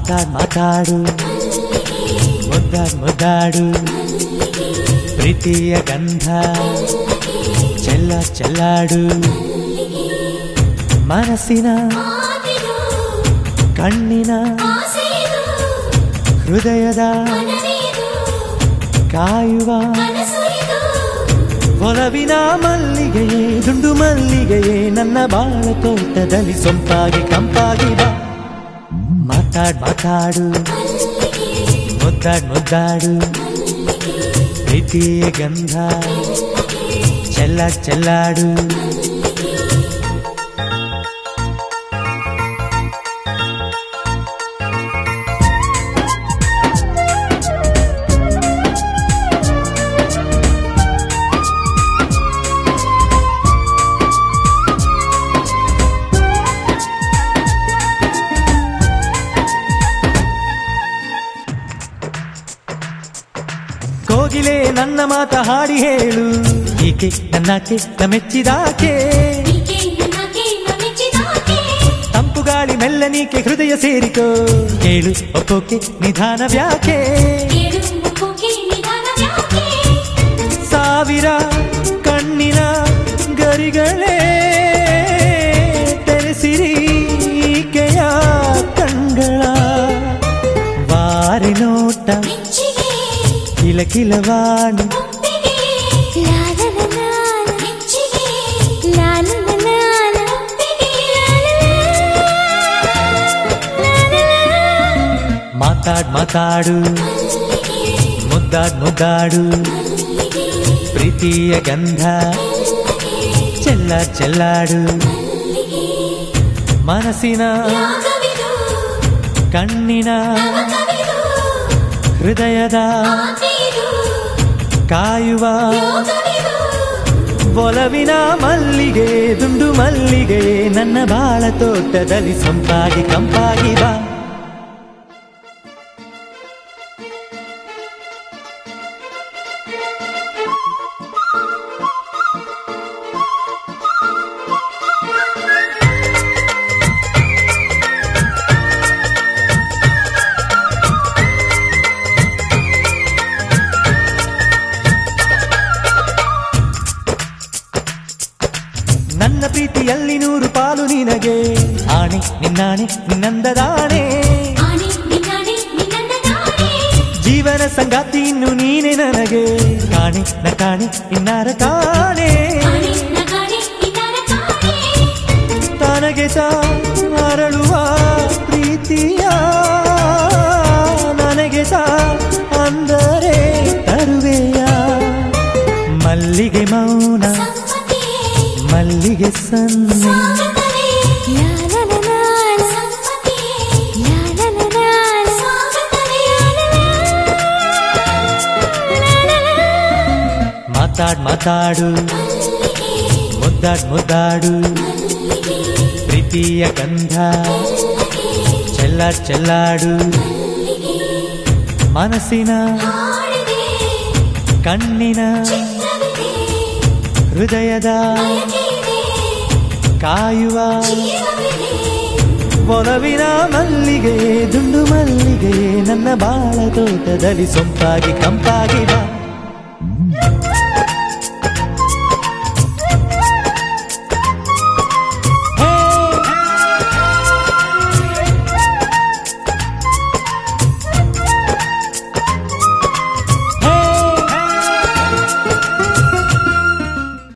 ಮಾತಾಡ್ ಮಾತಾಡು ಮುದ್ದಾಡ್ ಮುದ್ದಾಡು ಪ್ರೀತಿಯ ಗಂಧ ಚೆಲ್ಲ ಚೆಲ್ಲಾಡು ಮನಸ್ಸಿನ ಮಾತಿದು ಕಣ್ಣಿನ ಆಸೆಯಿದು ಹೃದಯದ ಮನವಿದು ಕಾಯುವ ಕನಸು ಇದು ಒಲವಿನ ಮಲ್ಲಿಗೆಯೇ ದುಂಡು ಮಲ್ಲಿಗೆಯೇ ನನ್ನ ಬಾಳ ತೋಟದಲ್ಲಿ ಸೊಂಪಾಗಿ ಕಂಪಾಗಿ ಬಾ ಮಾತಾಡ್ ಮಾತಾಡು ಮುದ್ದಾಡ್ ಮುದ್ದಾಡು ಪ್ರೀತಿಯ ಗಂಧ ಚೆಲ್ಲ ಚೆಲ್ಲಾಡು ಕೋಗಿಲೆ ನನ್ನ ಮಾತ ಹಾಡಿ ಹೇಳು ಈಕೆ ನನ್ನಾಕೆ ನ ಮೆಚ್ಚಿದಾಕೆ ಹೀಗೆ ನನ್ನಗೆ ನಮಿಚಿದಾಕೆ ತಂಪು ಗಾಳಿ ಮೆಲ್ಲನೀಕೆ ಹೃದಯ ಸೇರಿಕೋ ಕೇಳು ಒಪ್ಪೋಕೆ ನಿಧಾನ ವ್ಯಾಕೆ ಏಳು ಮುಖಕ್ಕೆ ನಿಧಾನ ಯಾಕೆ ಸಾವಿರ ಕಣ್ಣಿನ ಗರಿಗಳೇ ತೆರೆಸಿರಿ ಈಕೆಯ ಕಣ್ಗಳ ವಾರಿ ನೋಟ ಮೆಚ್ಚಿಗೆ ಕಿಲ ಕಿಲವಾಣಿ ಒಪ್ಪಿಗೆ ಲಾಲಲಲಾಲ ಮೆಚ್ಚಿಗೆ ಲಾಲಲಲಾಲ ಒಪ್ಪಿಗೆ ಮಾತಾಡ್ ಮಾತಾಡು ಮುದ್ದಾಡ್ ಮುದ್ದಾಡು ಪ್ರೀತಿಯ ಗಂಧ ಚೆಲ್ಲ ಚೆಲ್ಲಾಡು ಮನಸ್ಸಿನ ಯಾಗವಿದು ಕಣ್ಣಿನ ನವಕವಿದು ಹೃದಯದ ಆಸೆಯಿದು ಕಾಯುವ ಯೋಗವಿದು ಒಲವಿನ ಮಲ್ಲಿಗೆ ದುಂಡು ಮಲ್ಲಿಗೆ ನನ್ನ ಬಾಳ ತೋಟದಲ್ಲಿ ಸೊಂಪಾಗಿ ಕಂಪಾಗಿ ಬಾ ನನ್ನ ಪ್ರೀತಿಯಲ್ಲಿ ನೂರು ಪಾಲು ನಿನಗೆ ಆಣೆ ನಿನ್ನಾಣೆ ನಿನ್ನಂದದಾಣೆ ಆನೆ ನಿನ್ನಾನೆ ನಿನ್ನ ತಾನೆ ಜೀವನ ಸಂಗಾತಿ ಇನ್ನು ನೀನೆ ನನಗೆ ಕಾಣೆ ನ ಕಾಣೆ ಇನ್ನಾರ ಕಾಣೆ ಆನೆ ನಗಾನೆ ನಿನ್ನ ತಾನೆ ತನಗೆ ತಾ ಅರಳುವ ಪ್ರೀತಿಯ ನನಗೆ ತಾ ಅಂದರೆ ತರುವೆಯ ಮಲ್ಲಿಗೆ ಮೌನ ಸಮ್ಮತಿ ಮಲ್ಲಿಗೆ ಸನ್ನೆ ಸ್ವಾಗತವೇ ಲಾಲಲಲಾಲ ಸಮ್ಮತಿ ಲಾಲಲಲಾಲ ಸ್ವಾಗತವೇ ಮಾತಾಡ್ ಮಾತಾಡು ಮುದ್ದಾಡ್ ಮುದ್ದಾಡು ಪ್ರೀತಿಯ ಗಂಧ ಚೆಲ್ಲಾಡ್ ಚೆಲ್ಲಾಡು ಮನಸ್ಸಿನ ಹಾಡಿದೆ ಕಣ್ಣಿನ ಚಿತ್ರವಿದೆ ಹೃದಯದ ಬಯಕೆಯಿದೆ ಕಾಯುವ ಜೀವವಿದೆ ಒಲವಿನ ಮಲ್ಲಿಗೆ ದುಂಡು ಮಲ್ಲಿಗೆ ನನ್ನ ಬಾಳ ತೋಟದಲ್ಲಿ ಸೊಂಪಾಗಿ ಕಂಪಾಗಿ ಬಾ